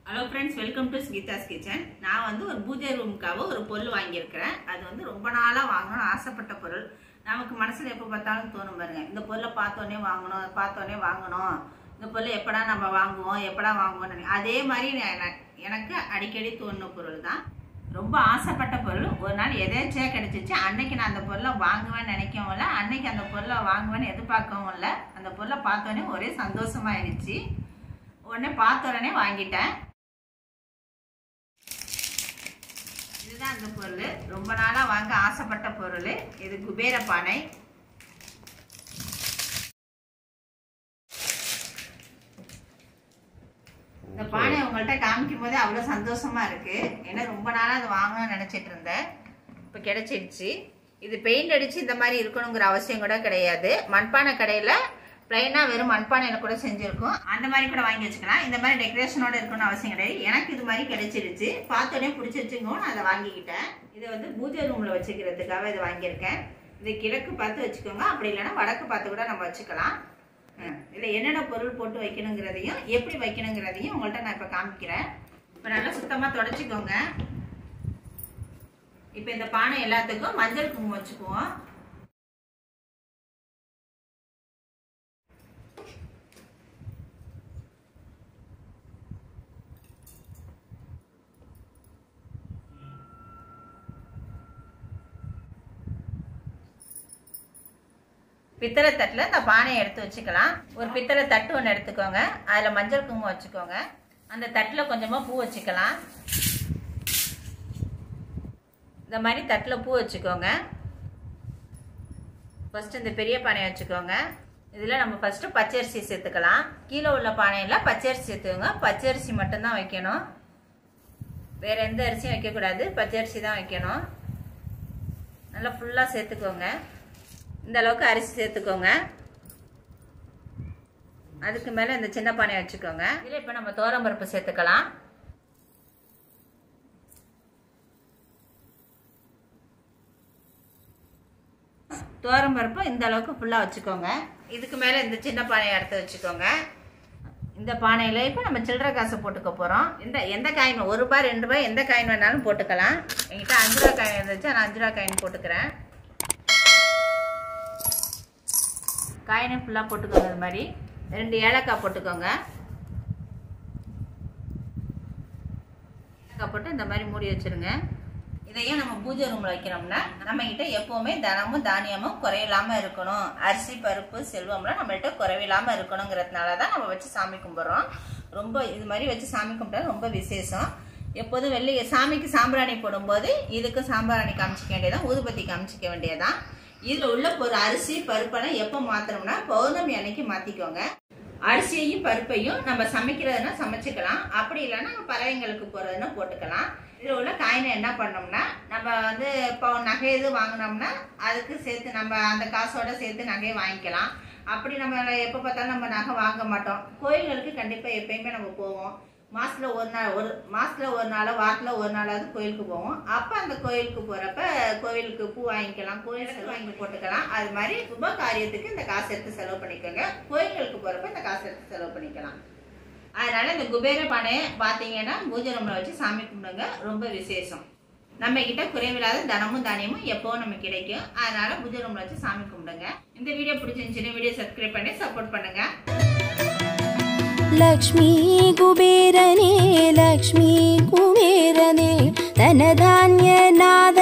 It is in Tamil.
hello friends welcome to Geetha's kitchen நான் வந்து ஒரு பூஜை ரூமுக்காக ஒரு பொருள் வாங்கியிருக்கிறேன் அது வந்து ரொம்ப நாளாக வாங்கணும்னு ஆசைப்பட்ட பொருள் நமக்கு மனசில் எப்போ பார்த்தாலும் தோணும் பாருங்க இந்த பொருளை பார்த்தோன்னே வாங்கணும் பார்த்தோன்னே வாங்கணும் இந்த பொருளை எப்படா நம்ம வாங்குவோம் எப்படா வாங்குவோம்னு நினை- அதே மாதிரி நான் என- எனக்கு அடிக்கடி தோணுன பொருள் தான் ரொம்ப ஆசைப்பட்ட பொருள் ஒரு நாள் எதேச்சியாக கிடைச்சிச்சு அன்னைக்கு நான் அந்த பொருளை வாங்குவேன்னு நினைக்கவும் இல்லை அன்னைக்கு அந்த பொருளை வாங்குவேன்னு எதிர்பார்க்கவும் இல்லை அந்த பொருளை பார்த்தோன்னே ஒரே சந்தோஷமாயிடுச்சு உடனே பார்த்த உடனே வாங்கிட்டேன் இதுதான் அந்த பொருள் ரொம்ப நாளா வாங்க ஆசைப்பட்ட பொருள் இது குபேர பானை இந்த பானை உங்கள்கிட்ட காமிக்கும் போதே அவ்வளோ சந்தோஷமா இருக்கு ஏன்னா ரொம்ப நாளா அது வாங்கணும்னு நினைச்சிட்டு இருந்தேன் இப்போ கிடைச்சிடுச்சு இது பெயிண்ட் அடிச்சு இந்த மாதிரி இருக்கணுங்கிற அவசியம் கூட கிடையாது மண்பானை கடையில பிளைனா வெறும் மண்பானையில கூட செஞ்சிருக்கும் அந்த மாதிரி கூட வாங்கி வச்சுக்கலாம் இந்த மாதிரி டெக்கரேஷனோட இருக்கணும்னு அவசியம் கிடையாது எனக்கு இது மாதிரி கிடைச்சிருச்சு பார்த்தோன்னே பிடிச்சிருச்சுங்க நான் அதை வாங்கிக்கிட்டேன் இதை வந்து பூஜை ரூம்ல வச்சுக்கிறதுக்காக இதை வாங்கியிருக்கேன் இது கிழக்கு பார்த்து வச்சுக்கோங்க அப்படி இல்லைன்னா வடக்கு பார்த்து கூட நம்ம வச்சுக்கலாம் இதில் என்னென்ன பொருள் போட்டு வைக்கணுங்கிறதையும் எப்படி வைக்கணுங்கிறதையும் உங்கள்கிட்ட நான் இப்போ காமிக்கிறேன் இப்போ நல்லா சுத்தமாக தொடச்சிக்கோங்க இப்போ இந்த பானை எல்லாத்துக்கும் மஞ்சள் குங்குமம் வச்சுக்குவோம் பித்தளை தட்டில் இந்த பானையை எடுத்து வச்சுக்கலாம் ஒரு பித்தளை தட்டு ஒன்று எடுத்துக்கோங்க அதில் மஞ்சள் குங்குமம் வச்சுக்கோங்க அந்த தட்டில் கொஞ்சமாக பூ வச்சுக்கலாம் இந்த மாதிரி தட்டில் பூ வச்சுக்கோங்க ஃபஸ்ட்டு இந்த பெரிய பானையை வச்சுக்கோங்க இதில் நம்ம ஃபஸ்ட்டு பச்சரிசி சேர்த்துக்கலாம் கீழே உள்ள பானையில் பச்சரிசி சேர்த்துக்கோங்க பச்சரிசி மட்டும்தான் வைக்கணும் வேறு எந்த அரிசியும் வைக்கக்கூடாது பச்சரிசி தான் வைக்கணும் நல்லா ஃபுல்லாக சேர்த்துக்கோங்க இந்த அளவுக்கு அரிசி சேர்த்துக்கோங்க அதுக்கு மேலே இந்த சின்ன பானையை வச்சுக்கோங்க இதில் இப்போ நம்ம தோரம்பருப்பு சேர்த்துக்கலாம் தோரம்பருப்பு இந்த அளவுக்கு ஃபுல்லாக வச்சுக்கோங்க இதுக்கு மேலே இந்த சின்ன பானையை எடுத்து வச்சுக்கோங்க இந்த பானையில் இப்போ நம்ம சில்லறை காசு போட்டுக்க போகிறோம் இந்த எந்த காயின் ஒரு ரூபாய் ரெண்டு ரூபாய் எந்த காயின் வேணாலும் போட்டுக்கலாம் என்கிட்ட அஞ்சு ரூபா காயின் இருந்துச்சு நான் அஞ்சு ரூபா காயின் போட்டுக்கிறேன் காயினை ஃபுல்லாக போட்டுக்கோங்க இது மாதிரி ரெண்டு ஏலக்காய் போட்டுக்கோங்க ஏலக்காய் போட்டு இந்த மாதிரி மூடி வச்சிருங்க இதையும் நம்ம பூஜை ரூமில் வைக்கிறோம்னா நம்ம கிட்ட எப்போவுமே தனமும் தானியமும் குறையில்லாம இருக்கணும் அரிசி பருப்பு செல்வம்லாம் நம்மள்கிட்ட குறைவில்லாம இருக்கணுங்கிறதுனால தான் நம்ம வச்சு சாமி கும்பிட்றோம் ரொம்ப இது மாதிரி வச்சு சாமி கும்பிட்டா ரொம்ப விசேஷம் எப்போதும் வெள்ளி சாமிக்கு சாம்பிராணி போடும்போது இதுக்கு சாம்பிராணி காமிச்சிக்க வேண்டியதான் ஊதுபத்தி காமிச்சிக்க வேண்டியதான் இதில் உள்ள ஒரு அரிசி பருப்பெல்லாம் எப்போ மாற்றணும்னா பௌர்ணமி அன்னைக்கு மாற்றிக்கோங்க அரிசியையும் பருப்பையும் நம்ம சமைக்கிறதுனா சமைச்சுக்கலாம் அப்படி இல்லைன்னா பறவைங்களுக்கு போகிறதுனா போட்டுக்கலாம் இதில் உள்ள காயினை என்ன பண்ணோம்னா நம்ம வந்து இப்போ நகை இது வாங்கினோம்னா அதுக்கு சேர்த்து நம்ம அந்த காசோட சேர்த்து நகையை வாங்கிக்கலாம் அப்படி நம்ம எப்போ பார்த்தாலும் நம்ம நகை வாங்க மாட்டோம் கோயில்களுக்கு கண்டிப்பாக எப்பயுமே நம்ம போவோம் மாசத்துல ஒரு நாள் ஒரு மாசத்துல ஒரு நாள் வாரத்துல ஒரு நாளாவது கோயிலுக்கு போவோம் அப்ப அந்த கோயிலுக்கு போறப்ப கோவிலுக்கு பூ வாங்கிக்கலாம் கோயிலுக்கு வாங்கி போட்டுக்கலாம் அது மாதிரி சுப காரியத்துக்கு இந்த காசு எடுத்து செலவு பண்ணிக்கோங்க கோயில்களுக்கு போறப்ப இந்த காசு எடுத்து செலவு பண்ணிக்கலாம் அதனால இந்த குபேர பானையை பார்த்தீங்கன்னா பூஜை ரூம்ல வச்சு சாமி கும்பிடுங்க ரொம்ப விசேஷம் நம்ம கிட்ட குறைவில்லாத தனமும் தானியமும் எப்பவும் நமக்கு கிடைக்கும் அதனால பூஜை ரூம்ல வச்சு சாமி கும்பிடுங்க இந்த வீடியோ பிடிச்சிருந்துச்சுன்னா வீடியோ சப்ஸ்கிரைப் பண்ணி சப்போர்ட் பண்ணுங்க ಲಕ್ಷ್ಮೀ ಕುಬೇರನೇ ಲಕ್ಷ್ಮೀ ಕುಬೇರನೇ ಧನಧಾನ್ಯ ನಾದ